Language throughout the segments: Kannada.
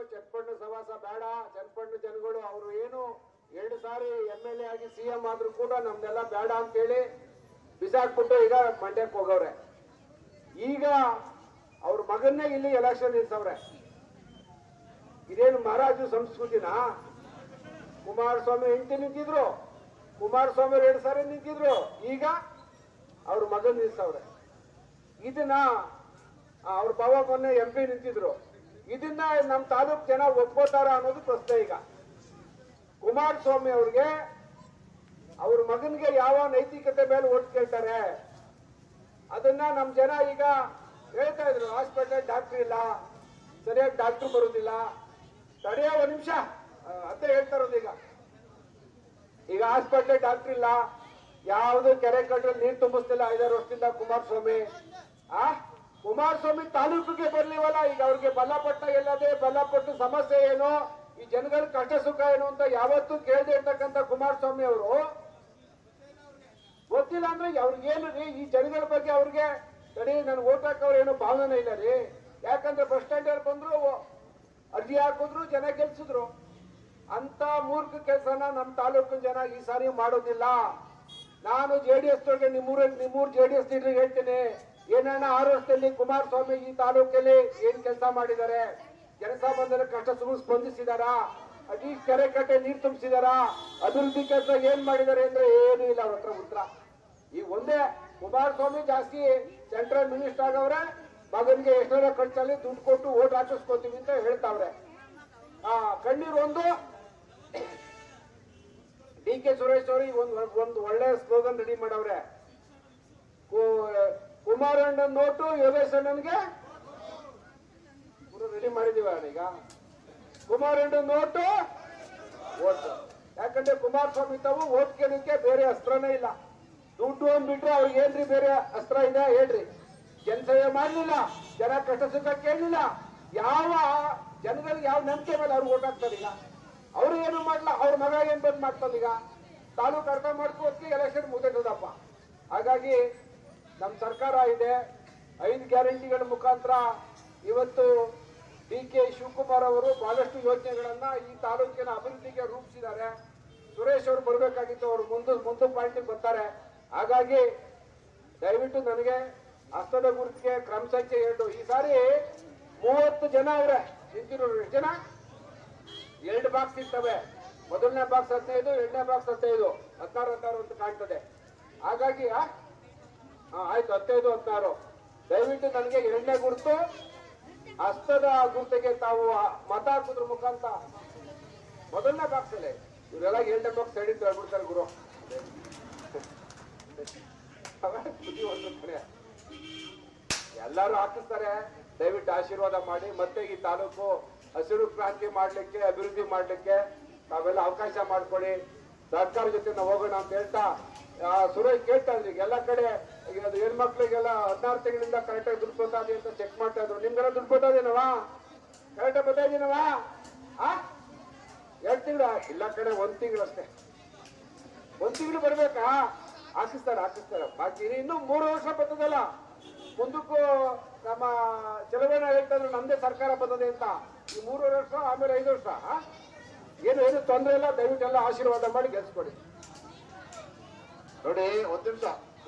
ಚನ್ನಪಣ್ಣ ಸವಾಸ ಬೇಡ ಚನ್ನಪಣ್ಣ ಜನಗಳು ಅವರು ಏನು ಎರಡು ಸಾರಿ ಎಮ್ ಎಲ್ ಎ ಆಗಿ ಸಿ ಎಂ ಆದ್ರೂ ಕೂಡ ನಮ್ದೆಲ್ಲ ಬೇಡ ಅಂತೇಳಿ ಬಿಸಾಕ್ಬಿಟ್ಟು ಈಗ ಮಂಡ್ಯಕ್ಕೆ ಹೋಗವ್ರೆ ಈಗ ಅವ್ರ ಮಗನ್ನೇ ಇಲ್ಲಿ ಎಲೆಕ್ಷನ್ ನಿಲ್ಸವ್ರೆ ಇದೇನು ಮಹಾರಾಜು ಸಂಸ್ಕೃತಿನ ಕುಮಾರಸ್ವಾಮಿ ಹೆಂಡತಿ ನಿಂತಿದ್ರು ಕುಮಾರಸ್ವಾಮಿ ಎರಡು ಸಾರಿ ನಿಂತಿದ್ರು ಈಗ ಅವ್ರ ಮಗನ್ ನಿಲ್ಸವ್ರೆ ಇದನ್ನ ಆ, ಅವ್ರ ಬಾವ ಮೊನ್ನೆ ಎಂ ಪಿ ನಿಂತಿದ್ರು ಇದನ್ನ ನಮ್ಮ ತಾಲೂಕ್ ಜನ ಒಪ್ಕೋತಾರ ಅನ್ನೋದು ಪ್ರಶ್ನೆ ಈಗ ಕುಮಾರಸ್ವಾಮಿ ಅವ್ರಿಗೆ ಅವ್ರ ಮಗನ್ಗೆ ಯಾವ ನೈತಿಕತೆ ಮೇಲೆ ಓಟ್ ಕೇಳ್ತಾರೆ ಅದನ್ನ ನಮ್ ಜನ ಈಗ ಹೇಳ್ತಾ ಇದ್ರು ಹಾಸ್ಪಿಟಲ್ ಡಾಕ್ಟರ್ ಇಲ್ಲ ಸರಿಯಾಗಿ ಡಾಕ್ಟರ್ ಬರುದಿಲ್ಲ ತಡೆಯೋ ಒಂದ್ ನಿಮಿಷ ಅಂತ ಹೇಳ್ತಾ ಇರೋದು ಈಗ ಈಗ ಹಾಸ್ಪಿಟಲ್ ಡಾಕ್ಟರ್ ಇಲ್ಲ ಯಾವ್ದು ಕೆರೆ ಕಟ್ಟಲ್ಲಿ ನೀರು ತುಂಬಿಸ್ತಿಲ್ಲ ಐದಾರು ವರ್ಷದಿಂದ ಕುಮಾರಸ್ವಾಮಿ ಆ ಕುಮಾರಸ್ವಾಮಿ ತಾಲೂಕಿಗೆ ಬರ್ಲಿವಲ್ಲ ಈಗ ಅವ್ರಿಗೆ ಬಲಪಟ್ಟ ಎಲ್ಲದೆ ಬಲಪಟ್ಟು ಸಮಸ್ಯೆ ಏನು ಈ ಜನಗಳ ಕಷ್ಟ ಸುಖ ಏನು ಅಂತ ಯಾವತ್ತೂ ಕೇಳದೆ ಇರ್ತಕ್ಕಂಥ ಕುಮಾರಸ್ವಾಮಿ ಅವರು ಗೊತ್ತಿಲ್ಲ ಅಂದ್ರೆ ಅವ್ರಿಗೇನು ರೀ ಈ ಜನಗಳ ಬಗ್ಗೆ ಅವ್ರಿಗೆ ತಡಿ ನನ್ ಓಟ್ ಹಾಕೋರು ಏನೋ ಭಾವನೆ ಇಲ್ಲ ರೀ ಯಾಕಂದ್ರೆ ಬಸ್ ಸ್ಟ್ಯಾಂಡ್ ಅಲ್ಲಿ ಬಂದ್ರು ಅರ್ಜಿ ಹಾಕಿದ್ರು ಜನ ಗೆಲ್ಸಿದ್ರು ಅಂತ ಮೂರ್ಖ ಕೆಲಸನ ನಮ್ಮ ತಾಲೂಕಿನ ಜನ ಈ ಸಾರಿ ಮಾಡೋದಿಲ್ಲ ನಾನು ಜೆ ಡಿ ಎಸ್ ನಿಮ್ಮೂರ ನಿಮ್ಮೂರ್ ಜೆ ಡಿ ಎಸ್ ಲೀಡರ್ ಹೇಳ್ತೀನಿ ಏನನ್ನ ಆರು ವರ್ಷದಲ್ಲಿ ಕುಮಾರಸ್ವಾಮಿ ಈ ತಾಲೂಕಲ್ಲಿ ಏನ್ ಕೆಲಸ ಮಾಡಿದ್ದಾರೆ ಜನಸಾಮಾನ್ಯರ ಕಷ್ಟ ಸುಖ ಸ್ಪಂದಿಸಿದಾರಾ ಅಡಿ ಕೆರೆ ಕಟ್ಟೆ ನೀರು ತುಂಬಿಸಿದಾರಾ ಅಭಿವೃದ್ಧಿ ಕೆಲಸ ಏನ್ ಮಾಡಿದ್ದಾರೆ ಅಂದ್ರೆ ಏನು ಇಲ್ಲ ಅವ್ರ ಹತ್ರ ಉತ್ತರ ಈಗ ಒಂದೇ ಕುಮಾರಸ್ವಾಮಿ ಜಾಸ್ತಿ ಸೆಂಟ್ರಲ್ ಮಿನಿಸ್ಟರ್ ಆಗವ್ರೆ ಮಗನ್ಗೆ ಎಷ್ಟರ ಖರ್ಚಲ್ಲಿ ದುಡ್ಡು ಕೊಟ್ಟು ಓಟ್ ಹಾಕಿಸ್ಕೊತೀವಿ ಅಂತ ಹೇಳ್ತಾವ್ರೆ ಆ ಕಣ್ಣೀರು ಒಂದು ಡಿ ಕೆ ಸುರೇಶ್ ಅವರು ಒಂದು ಒಂದು ಒಳ್ಳೆ ಸ್ಲೋಗನ್ ರೆಡಿ ಮಾಡವ್ರೆ ಕು- ಕುಮಾರಣ್ಣನ್ ನೋಟು ಯೋಗೇಶ್ ಅಣ್ಣನ್ಗೆ ರೆಡಿ ಮಾಡಿದೀವ ಈಗ ಕುಮಾರಣ್ಣನ್ ನೋಟು ಓಟ್ ಯಾಕಂದ್ರೆ ಕುಮಾರಸ್ವಾಮಿ ತಾವು ಓಟ್ ಕೇಳಲಿಕ್ಕೆ ಬೇರೆ ಅಸ್ತ್ರನೇ ಇಲ್ಲ ದುಡ್ಡು ಅಂದ್ಬಿಟ್ರೆ ಅವ್ರಿಗೆ ಏನ್ರಿ ಬೇರೆ ಅಸ್ತ್ರ ಇದೆ ಹೇಳ್ರಿ ಜನಸೇವೆ ಮಾಡ್ಲಿಲ್ಲ ಜನ ಕಷ್ಟ ಸುಖ ಕೇಳಲಿಲ್ಲ ಯಾವ ಜನಗಳಿಗೆ ಯಾವ ನಂಬಿಕೆ ಮೇಲೆ ಅವ್ರು ಓಟ್ ಹಾಕ್ತಾರೆ ಈಗ ಅವ್ರು ಏನು ಮಾಡ್ಲಾ ಅವ್ರ ಮಗ ಏನ್ ಬಂದ್ ಮಾಡ್ತಾನೆ ಈಗ ತಾಲೂಕು ಅರ್ಥ ಮಾಡ್ಕೋಕೆ ಎಲೆಕ್ಷನ್ ಮುಗಿದಪ್ಪ ಹಾಗಾಗಿ ನಮ್ಮ ಸರ್ಕಾರ ಇದೆ ಐದು ಗ್ಯಾರಂಟಿಗಳ ಮುಖಾಂತರ ಇವತ್ತು ಡಿ ಕೆ ಶಿವಕುಮಾರ್ ಅವರು ಬಹಳಷ್ಟು ಯೋಜನೆಗಳನ್ನ ಈ ತಾಲೂಕಿನ ಅಭಿವೃದ್ಧಿಗೆ ರೂಪಿಸಿದ್ದಾರೆ ಸುರೇಶ್ ಅವರು ಬರಬೇಕಾಗಿತ್ತು ಅವರು ಮುಂದೆ ಮುಂದೆ ಪಾಯಿಂಟಿಗೆ ಬರ್ತಾರೆ ಹಾಗಾಗಿ ದಯವಿಟ್ಟು ನನಗೆ ಹಸ್ತದ ಗುರುತಿಗೆ ಕ್ರಮ ಸಂಖ್ಯೆ ಎರಡು ಈ ಸಾರಿ ಮೂವತ್ತು ಜನ ಅವ್ರೆ ನಿಂತಿರೋರು ಎಷ್ಟು ಜನ ಎರಡು ಬಾಕ್ಸ್ ಇರ್ತವೆ ಮೊದಲನೇ ಬಾಕ್ಸ್ ಹದಿನೈದು ಎರಡನೇ ಬಾಕ್ಸ್ ಹದಿನೈದು ಹದಿನಾರು ಹದಿನಾರು ಅಂತ ಕಾಣ್ತದೆ ಹಾಗಾಗಿ ಆ? ಹಾ, ಆಯ್ತು ಹದಿನೈದು ಹದಿನಾರು ದಯವಿಟ್ಟು ನನಗೆ ಎರಡನೇ ಗುರುತು ಹಸ್ತದ ಗುರುತಿಗೆ ತಾವು ಆ ಮತ ಹಾಕೋದ್ರ ಮುಖಾಂತರ ಮೊದಲನೇ ಬಾಕ್ಸ್ ಅಲ್ಲೇ ಇವರೆಲ್ಲ ಎರಡನೇ ಬಾಕ್ಸ್ ಸೈಡ್ ಹೇಳ್ಬಿಡ್ತಾರೆ ಗುರು ಅವಾಗ ಬುದ್ಧಿ ಒಂದು ಕಡೆ. ಎಲ್ಲರೂ ಹಾಕಿಸ್ತಾರೆ ದಯವಿಟ್ಟು ಆಶೀರ್ವಾದ ಮಾಡಿ ಮತ್ತೆ ಈ ತಾಲೂಕು ಹಸಿರು ಕ್ರಾಂತಿ ಮಾಡ್ಲಿಕ್ಕೆ ಅಭಿವೃದ್ಧಿ ಮಾಡ್ಲಿಕ್ಕೆ ತಾವೆಲ್ಲ ಅವಕಾಶ ಮಾಡ್ಕೊಡಿ ಸರ್ಕಾರ ಜೊತೆ ನಾವು ಹೋಗೋಣ ಅಂತ ಹೇಳ್ತಾ ಆ, ಸುರೇಶ್ ಕೇಳ್ತಾ ಇದ್ರಿ ಈಗ ಎಲ್ಲ ಕಡೆ ಈಗ ಅದು ಹೆಣ್ಮಕ್ಳಿಗೆಲ್ಲ ಹದಿನಾರು ತಿಂಗಳಿಂದ ಕರೆಕ್ಟಾಗಿ ದುಡ್ಡು ಬರ್ತಾ ಇದೆ ಅಂತ ಚೆಕ್ ಮಾಡ್ತಾ ಇದ್ರು ನಿಮ್ಗೆಲ್ಲ ದುಡ್ಡು ಬರ್ತಾ ಇದೀನವಾ ಕರೆಕ್ಟಾಗಿ ಬರ್ತಾ ಇದೀನವಾ ಆ ಎರಡು ತಿಂಗಳು ಇಲ್ಲ ಕಡೆ ಒಂದ್ ತಿಂಗಳು ಅಷ್ಟೇ ಒಂದ್ ತಿಂಗಳು ಬರ್ಬೇಕಾ ಹಾಕಿಸ್ತಾರೆ ಹಾಕಿಸ್ತಾರೆ ಬಾಕಿ ಇನ್ನು ಮೂರು ವರ್ಷ ಬರ್ತದಲ್ಲ ಮುಂದಕ್ಕೂ ನಮ್ಮ ಚಲವಣ್ಣ ಹೇಳ್ತಾ ಇದ್ರು ನಮ್ದೇ ಸರ್ಕಾರ ಬರ್ತದೆ ಅಂತ ಈ ಮೂರುವರೆ ವರ್ಷ ಆಮೇಲೆ ಐದು ವರ್ಷ ಆ? ಏನು ಏನು ತೊಂದರೆ ಇಲ್ಲ ದಯವಿಟ್ಟು ಎಲ್ಲ ಆಶೀರ್ವಾದ ಮಾಡಿ ಗೆಲ್ಸ್ಕೊಡಿ ನೋಡಿ ಒಂದ್ ನಿಮಿಷ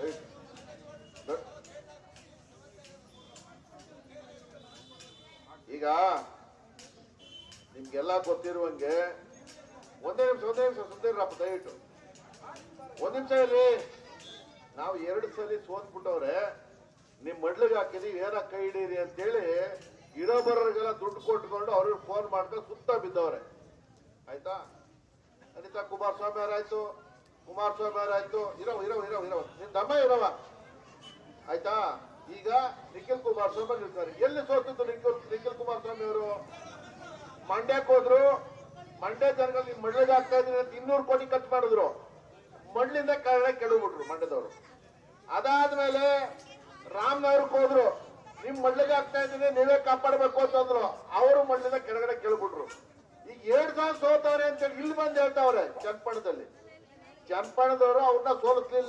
ಈಗ ನಿಮ್ಗೆಲ್ಲ ಗೊತ್ತಿರುವಂಗೆ ಒಂದೇ ನಿಮಿಷ ಒಂದೇ ನಿಮಿಷ ಸುಂದರಪ್ಪ ದಯವಿಟ್ಟು ಒಂದ್ ನಿಮಿಷ ಇರ್ರಿ ನಾವು ಎರಡು ಸಲ ಸೋತ್ಬಿಟ್ಟವ್ರೆ ನಿಮ್ ಮಡ್ಲಿಗೆ ಹಾಕಿದೀವಿ ಏನ ಕೈ ಹಿಡೀರಿ ಅಂತೇಳಿ ಇಡೋ ಬರೋರಿಗೆಲ್ಲ ದುಡ್ಡು ಕೊಟ್ಕೊಂಡು ಅವ್ರಿಗೆ ಫೋನ್ ಮಾಡ್ಕೊಂಡು ಸುತ್ತ ಬಿದ್ದವ್ರೆ ಆಯ್ತಾ ಅನಿತಾ ಕುಮಾರಸ್ವಾಮಿ ಅವರಾಯ್ತು ಕುಮಾರಸ್ವಾಮಿ ಅವರಾಯ್ತು ಇರೋ ಇರೋ ಇರೋ ಇರೋ ನಿನ್ ದಮ್ಮ ಇರವ ಆಯ್ತಾ ಈಗ ನಿಖಿಲ್ ಕುಮಾರಸ್ವಾಮಿ ಇರ್ತಾರೆ ಎಲ್ಲಿ ಸೋತಿದ್ದು ನಿಖಿಲ್ ನಿಖಿಲ್ ಕುಮಾರಸ್ವಾಮಿ ಅವರು ಮಂಡ್ಯಕ್ಕೆ ಹೋದ್ರು ಮಂಡ್ಯ ಜನಗಳು ನಿಮ್ ಮಡ್ಲಿಗೆ ಆಗ್ತಾ ಇದ್ದೀನಿ ಅಂತ ಇನ್ನೂರು ಕೋಟಿ ಖರ್ಚು ಮಾಡಿದ್ರು ಮಣ್ಣಿಂದ ಕೆಳಗಡೆ ಕೆಡವ್ಬಿಟ್ರು ಮಂಡ್ಯದವರು ಅದಾದ್ಮೇಲೆ ರಾಮನಗರಕ್ಕೆ ಹೋದ್ರು ನಿಮ್ ಮಡ್ಲಿಗೆ ಆಗ್ತಾ ಇದ್ದೀನಿ ನೀವೇ ಕಾಪಾಡಬೇಕು ಅಂತಂದ್ರು ಅವರು ಮಣ್ಣಿಂದ ಕೆಳಗಡೆ ಕೆಳಬಿಟ್ರು ಈಗ ಎರಡ್ ಸಾವಿರ ಸೋತವ್ರೆ ಅಂತೇಳಿ ಇಲ್ಲಿ ಬಂದು ಹೇಳ್ತಾವ್ರೆ ಚನ್ನಪಟ್ಟಣದಲ್ಲಿ ಚನ್ನಪಟ್ಟಣದವರು ಅವ್ರನ್ನ ಸೋಲಿಸ್ಲಿಲ್ಲ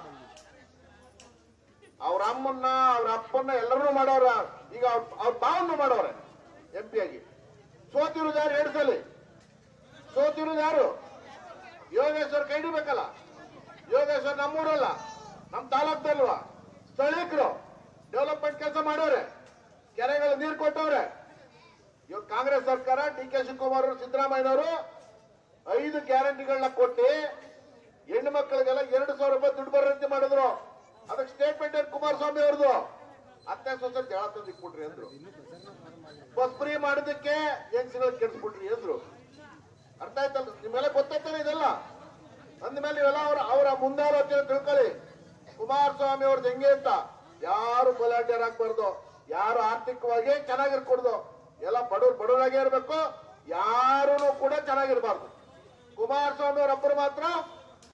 ಅವ್ರ ಅಮ್ಮನ್ನ ಅವ್ರ ಅಪ್ಪನ್ನ ಎಲ್ಲರನ್ನೂ ಮಾಡವ್ರ ಈಗ ಅವ್ರ ಅವ್ರ ಭಾವನ್ನ ಮಾಡವ್ರೆ ಎಂ ಪಿ ಆಗಿ ಸೋತಿ ಗೆದ್ದಿರೋದು ಯಾರು ಎರಡು ಸಲ ಸೋತಿರೋದು ಯಾರು ಯೋಗೇಶ್ವರ್ ಕೈ ಹಿಡಿಬೇಕಲ್ಲ ಯೋಗೇಶ್ವರ್ ನಮ್ಮೂರಲ್ಲ ನಮ್ಮ ತಾಲೂಕ್ದಲ್ವಾ ಸ್ಥಳೀಕರು ಡೆವಲಪ್ಮೆಂಟ್ ಕೆಲಸ ಮಾಡೋರೆ ಕೆರೆಗಳು ನೀರು ಕೊಟ್ಟವ್ರೆ ಇವಾಗ ಕಾಂಗ್ರೆಸ್ ಸರ್ಕಾರ ಡಿ ಕೆ ಶಿವಕುಮಾರ್ ಅವರು ಸಿದ್ದರಾಮಯ್ಯನವರು ಐದು ಗ್ಯಾರಂಟಿಗಳನ್ನ ಕೊಟ್ಟು ಹೆಣ್ಣು ಮಕ್ಕಳಿಗೆಲ್ಲ ಎರಡು ಸಾವಿರ ರೂಪಾಯಿ ದುಡ್ಡು ಬರೋಂತೆ ಮಾಡಿದ್ರು ಅದಕ್ಕೆ ಸ್ಟೇಟ್ಮೆಂಟ್ ಏನ್ ಕುಮಾರಸ್ವಾಮಿ ಅವ್ರದ್ದು ಹತ್ತನೇ ಸೊಸೆ ಜಗಳ ತಂದು ಇಟ್ಬಿಟ್ರಿ ಅಂದ್ರು ಬಸ್ ಫ್ರೀ ಮಾಡೋದಕ್ಕೆ ಹೆಂಗ್ಸ್ಗಳು ಕೆಡಿಸ್ಬಿಟ್ರಿ ಅಂದ್ರು ಅರ್ಥ ಆಯ್ತಲ್ಲ ನಿಮ್ಮೆಲ್ಲ ಗೊತ್ತಾಗ್ತಾನೆ ಇದೆಲ್ಲ ಅಂದ್ಮೇಲೆ ಇವೆಲ್ಲ ಅವ್ರ ಅವರ ಮುಂದಾಲೋಚನೆ ತಿಳ್ಕೊಳ್ಳಿ ಕುಮಾರಸ್ವಾಮಿ ಅವ್ರದ್ದು ಹೆಂಗೆ ಅಂತ ಯಾರು ಬಲಾಢ್ಯರಾಗ್ಬಾರ್ದು ಯಾರು ಆರ್ಥಿಕವಾಗಿ ಚೆನ್ನಾಗಿರ್ಕೊಡ್ದು ಎಲ್ಲ ಬಡವ್ರು ಬಡವರಾಗೇ ಇರ್ಬೇಕು ಯಾರೂ ಕೂಡ ಚೆನ್ನಾಗಿರ್ಬಾರ್ದು ಕುಮಾರಸ್ವಾಮಿ ಅವರೊಬ್ಬರು ಮಾತ್ರ